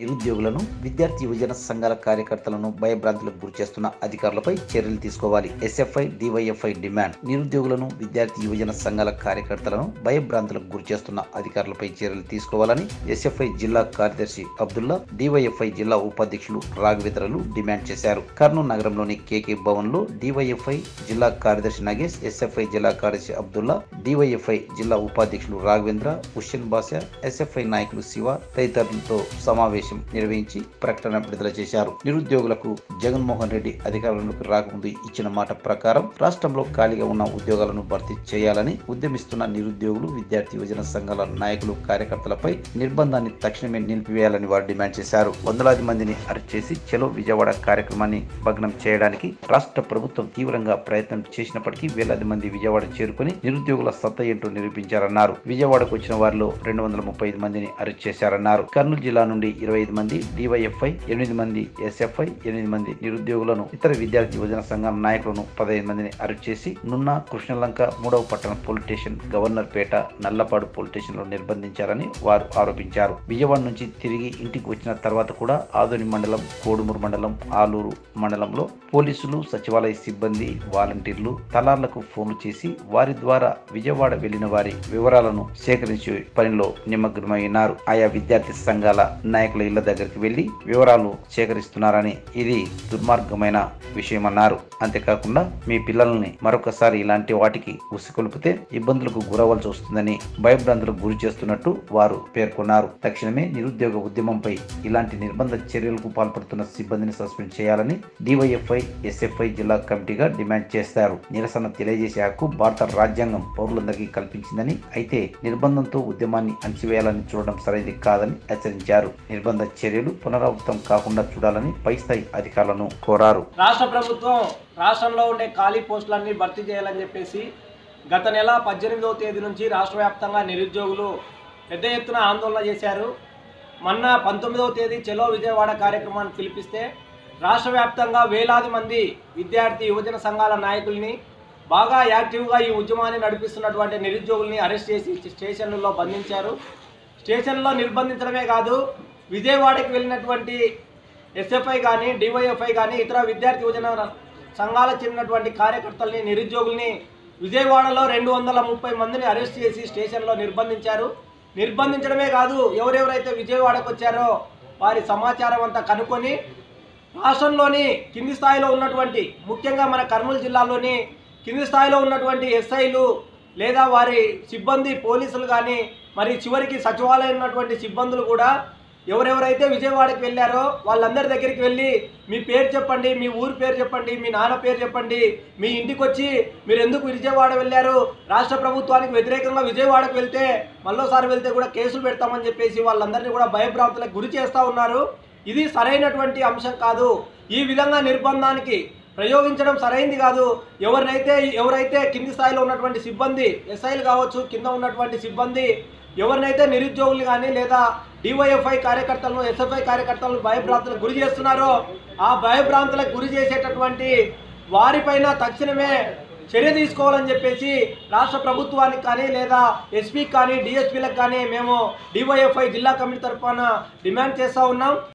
నిరుద్యోగులను విద్యార్థి యువజన సంఘాల కార్యకర్తలను భయభ్రాంతులకు గురి చేస్తున్న అధికారులపై చర్యలు తీసుకోవాలి ఎస్ఎఫ్ఐ డివైఎఫ్ఐ డిమాండ్ నిరుద్యోగులను విద్యార్థి యువజన సంఘాల కార్యకర్తలను భయభ్రాంతులకు గురి చేస్తున్న అధికారులపై చర్యలు తీసుకోవాలని ఎస్ఎఫ్ఐ జిల్లా కార్యదర్శి అబ్దుల్లా డివైఎఫ్ఐ జిల్లా ఉపాధ్యక్షులు రాఘవేంద్రలు డిమాండ్ చేశారు కర్నూలు నగరంలోని కేకే భవన్ లో డివైఎఫ్ఐ జిల్లా కార్యదర్శి నగేష్ ఎస్ఎఫ్ఐ జిల్లా కార్యదర్శి అబ్దుల్లా డివైఎఫ్ఐ జిల్లా ఉపాధ్యక్షులు రాఘవేంద్ర హుస్సేన్ బాషా ఎస్ఎఫ్ఐ నాయకులు శివ తదితరులతో సమావేశం నిర్వహించి ప్రకటన విడుదల చేశారు నిరుద్యోగులకు జగన్మోహన్ రెడ్డి అధికారంలోకి రాకముందు ఇచ్చిన మాట ప్రకారం రాష్ట్రంలో ఖాళీగా ఉన్న ఉద్యోగాలను భర్తీ చేయాలని ఉద్యమిస్తున్న నిరుద్యోగులు విద్యార్థి యువజన సంఘాల నాయకులు కార్యకర్తలపై నిర్బంధాన్ని తక్షణమే నిలిపివేయాలని వారు డిమాండ్ చేశారు వందలాది మందిని అరెస్ట్ చేసి చెలో విజయవాడ కార్యక్రమాన్ని భగ్నం చేయడానికి రాష్ట్ర ప్రభుత్వం తీవ్రంగా ప్రయత్నం చేసినప్పటికీ వేలాది మంది విజయవాడ చేరుకుని నిరుద్యోగుల సత్తా ఏంటో నిరూపించారన్నారు విజయవాడకు వచ్చిన వారిలో రెండు వందల ముప్పై ఐదు మందిని అరెస్ట్ చేశారన్నారు కర్నూలు జిల్లా నుండి ఇరవై ఐదు మంది డివైఎఫ్ఐ ఎనిమిది మంది ఎస్ఎఫ్ఐ ఎనిమిది మంది నిరుద్యోగులను ఇతర విద్యార్థి యువజన సంఘాల నాయకులను పదహైదు మందిని అరెస్ట్ చేసి నున్న కృష్ణలంక మూడవ పట్టణ police station Governorpet Nallapadu police station లో నిర్బంధించారని వారు ఆరోపించారు విజయవాడ నుంచి తిరిగి ఇంటికి వచ్చిన తర్వాత కూడా ఆదోని మండలం కోడుమూరు మండలం ఆలూరు మండలంలో పోలీసులు సచివాలయ సిబ్బంది వాలంటీర్లు తలార్లకు ఫోన్లు చేసి వారి ద్వారా విజయవాడ వెళ్లిన వారి వివరాలను సేకరించే పనిలో నిమగ్నమైనారు ఆయా విద్యార్థి సంఘాల నాయకుల ఇళ్ల దగ్గరికి వెళ్లి వివరాలు సేకరిస్తున్నారని ఇది దుర్మార్గమైన విషయమన్నారు అంతేకాకుండా మీ పిల్లల్ని మరొకసారి ఇలాంటి వాటికి ఉసికొల్పితే ఇబ్బందులకు గురవలసి వస్తుందని భయభ్రాంతులకు గురి చేస్తున్నట్టు వారు పేర్కొన్నారు తక్షణమే నిరుద్యోగ ఉద్యమంపై ఇలాంటి నిర్బంధ చర్యలకు పాల్పడుతున్న సిబ్బందిని సస్పెండ్ చేయాలని డివైఎఫ్ఐ ఎస్ఎఫ్ఐ జిల్లా కమిటీగా డిమాండ్ చేశారు నిరసన తెలియజేసే హక్కు భారత రాజ్యాంగం పౌరులందరికీ కల్పించిందని అయితే నిర్బంధంతో ఉద్యమాన్ని అణచివేయాలని చూడడం సరైనది కాదని హెచ్చరించారు నిర్బంధ చర్యలు పునరావృతం కాకుండా చూడాలని పై స్థాయి అధికారులను కోరారు రాష్ట్ర ప్రభుత్వం రాష్ట్రంలో ఉండే ఖాళీ పోస్టులన్నీ భర్తీ చేయాలని చెప్పేసి గత నెల పద్దెనిమిదవ తేదీ నుంచి రాష్ట్ర వ్యాప్తంగా నిరుద్యోగులు పెద్ద ఎత్తున ఆందోళన చేశారు మొన్న పంతొమ్మిదవ తేదీ చెలో విజయవాడ కార్యక్రమాన్ని పిలిపిస్తే రాష్ట్ర వ్యాప్తంగా వేలాది మంది విద్యార్థి యువజన సంఘాల నాయకుల్ని బాగా యాక్టివ్గా ఈ ఉద్యమాన్ని నడిపిస్తున్నటువంటి నిరుద్యోగుల్ని అరెస్ట్ చేసి స్టేషన్లలో బంధించారు స్టేషన్లో నిర్బంధించడమే కాదు విజయవాడకి వెళ్ళినటువంటి ఎస్ఎఫ్ఐ కానీ డివైఎఫ్ఐ కానీ ఇతర విద్యార్థి యువజన సంఘాలకు చెందినటువంటి కార్యకర్తల్ని నిరుద్యోగుల్ని విజయవాడలో రెండు వందల ముప్పై మందిని అరెస్ట్ చేసి స్టేషన్లో నిర్బంధించారు నిర్బంధించడమే కాదు ఎవరెవరైతే విజయవాడకు వచ్చారో వారి సమాచారం అంతా కనుక్కొని రాష్ట్రంలోని కింది స్థాయిలో ఉన్నటువంటి ముఖ్యంగా మన కర్నూలు జిల్లాలోని కింది స్థాయిలో ఉన్నటువంటి ఎస్ఐలు లేదా వారి సిబ్బంది పోలీసులు కానీ మరి చివరికి సచివాలయం ఉన్నటువంటి సిబ్బందులు కూడా ఎవరెవరైతే విజయవాడకి వెళ్ళారో వాళ్ళందరి దగ్గరికి వెళ్ళి మీ పేరు చెప్పండి మీ ఊరు పేరు చెప్పండి మీ నాన్న పేరు చెప్పండి మీ ఇంటికి వచ్చి మీరు ఎందుకు విజయవాడ వెళ్ళారు రాష్ట్ర ప్రభుత్వానికి వ్యతిరేకంగా విజయవాడకు వెళ్తే మళ్ళోసారి వెళ్తే కూడా కేసులు పెడతామని చెప్పేసి వాళ్ళందరినీ కూడా భయభ్రాంతులకు గురి చేస్తూ ఉన్నారు ఇది సరైనటువంటి అంశం కాదు ఈ విధంగా నిర్బంధానికి ప్రయోగించడం సరైంది కాదు ఎవరినైతే ఎవరైతే కింది స్థాయిలో ఉన్నటువంటి సిబ్బంది ఎస్ఐలు కావచ్చు కింద ఉన్నటువంటి సిబ్బంది ఎవరినైతే నిరుద్యోగులు కానీ లేదా డివైఎఫ్ఐ కార్యకర్తలను ఎస్ఎఫ్ఐ కార్యకర్తలను భయభ్రాంతులకు గురి చేస్తున్నారో ఆ భయభ్రాంతులకు గురి చేసేటటువంటి వారిపైన తక్షణమే చర్య తీసుకోవాలని చెప్పేసి రాష్ట్ర ప్రభుత్వానికి కానీ లేదా ఎస్పీకి కానీ డిఎస్పీలకు కానీ మేము డివైఎఫ్ఐ జిల్లా కమిటీ తరఫున డిమాండ్ చేస్తూ ఉన్నాం